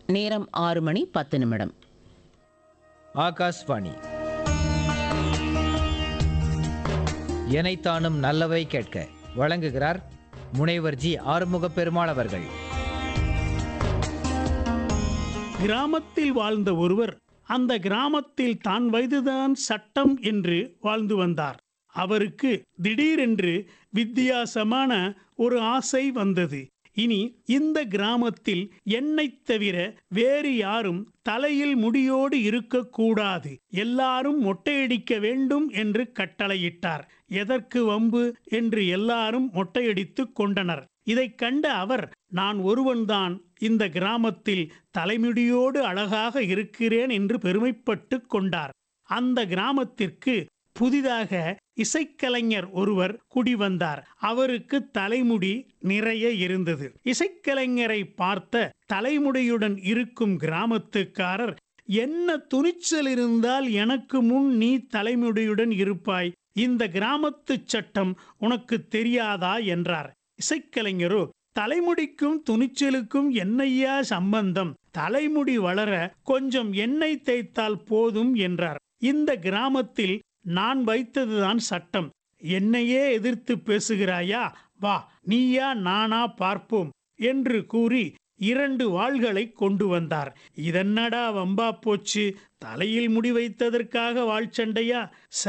நேரம் ஆறு மணி பத்து நிமிடம் ஆகாஷ்வாணி எனைத்தானும் நல்லவை கேட்க வழங்குகிறார் முனைவர் ஜி ஆறுமுக பெருமாள் அவர்கள் கிராமத்தில் வாழ்ந்த ஒருவர் அந்த கிராமத்தில் தான் வயதுதான் சட்டம் என்று வாழ்ந்து வந்தார் அவருக்கு திடீரென்று வித்தியாசமான ஒரு ஆசை வந்தது இனி இந்த கிராமத்தில் என்னைத் தவிர வேறு யாரும் தலையில் முடியோடு இருக்கக்கூடாது எல்லாரும் மொட்டையடிக்க வேண்டும் என்று கட்டளையிட்டார் எதற்கு வம்பு என்று எல்லாரும் மொட்டையடித்துக் கொண்டனர் இதைக் கண்ட அவர் நான் ஒருவன்தான் இந்த கிராமத்தில் தலைமுடியோடு அழகாக இருக்கிறேன் என்று பெருமைப்பட்டு கொண்டார் அந்த கிராமத்திற்கு புதிதாக இசைக்கலைஞர் ஒருவர் குடிவந்தார் அவருக்கு தலைமுடி நிறைய இருந்தது இசைக்கலைஞரை பார்த்த தலைமுடியுடன் இருக்கும் கிராமத்துக்காரர் என்ன துணிச்சல் இருந்தால் எனக்கு முன் நீ தலைமுடியுடன் இருப்பாய் இந்த கிராமத்து சட்டம் உனக்கு தெரியாதா என்றார் இசைக்கலைஞரோ தலைமுடிக்கும் துணிச்சலுக்கும் என்னையா சம்பந்தம் தலைமுடி வளர கொஞ்சம் எண்ணெய் தேய்த்தால் போதும் என்றார் இந்த கிராமத்தில் நான் வைத்ததுதான் சட்டம் என்னையே எதிர்த்து பேசுகிறாயா வா நீயா நானா பார்ப்போம் என்று கூறி இரண்டு வாள்களை கொண்டு வந்தார் இதென்னடா வம்பா போச்சு தலையில் முடி வைத்ததற்காக வாள் சண்டையா